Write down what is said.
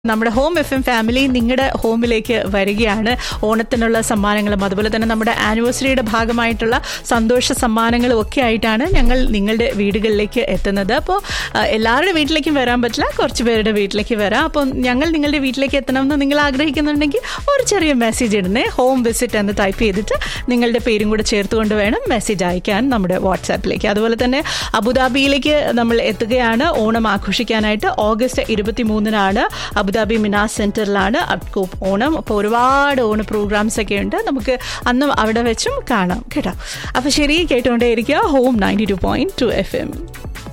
നമ്മുടെ home F M family നിങ്ങളുടെ ഹോമിലേക്ക് വരികയാണ് ഓണത്തിനുള്ള സമ്മാനങ്ങളും അതുപോലെ തന്നെ നമ്മുടെ ആനിവേഴ്സറിയുടെ ഭാഗമായിട്ടുള്ള സന്തോഷ സമ്മാനങ്ങളും ഒക്കെ ആയിട്ടാണ് ഞങ്ങൾ നിങ്ങളുടെ വീടുകളിലേക്ക് എത്തുന്നത് അപ്പോൾ എല്ലാവരുടെ വീട്ടിലേക്കും വരാൻ പറ്റില്ല കുറച്ച് പേരുടെ വീട്ടിലേക്ക് വരാം അപ്പോൾ ഞങ്ങൾ നിങ്ങളുടെ വീട്ടിലേക്ക് എത്തണമെന്ന് നിങ്ങൾ ആഗ്രഹിക്കുന്നുണ്ടെങ്കിൽ ഒരു ചെറിയ മെസ്സേജ് ഇടുന്നേ ഹോം വിസിറ്റ് എന്ന് ടൈപ്പ് ചെയ്തിട്ട് നിങ്ങളുടെ പേരും കൂടെ ചേർത്തുകൊണ്ട് വേണം മെസ്സേജ് അയക്കാൻ നമ്മുടെ വാട്സാപ്പിലേക്ക് അതുപോലെ തന്നെ അബുദാബിയിലേക്ക് നമ്മൾ എത്തുകയാണ് ഓണം ആഘോഷിക്കാനായിട്ട് ഓഗസ്റ്റ് ഇരുപത്തി മൂന്നിനാണ് അബുദാബി മിനാസ് സെന്ററിലാണ് അപ്കോപ്പ് ഓണം അപ്പോൾ ഒരുപാട് ഓണ പ്രോഗ്രാംസ് ഒക്കെ ഉണ്ട് നമുക്ക് അന്നും അവിടെ വെച്ചും കാണാം കേട്ടോ അപ്പോൾ ശരി കേട്ടുകൊണ്ടേ ഇരിക്കുക home ninety two point two FM M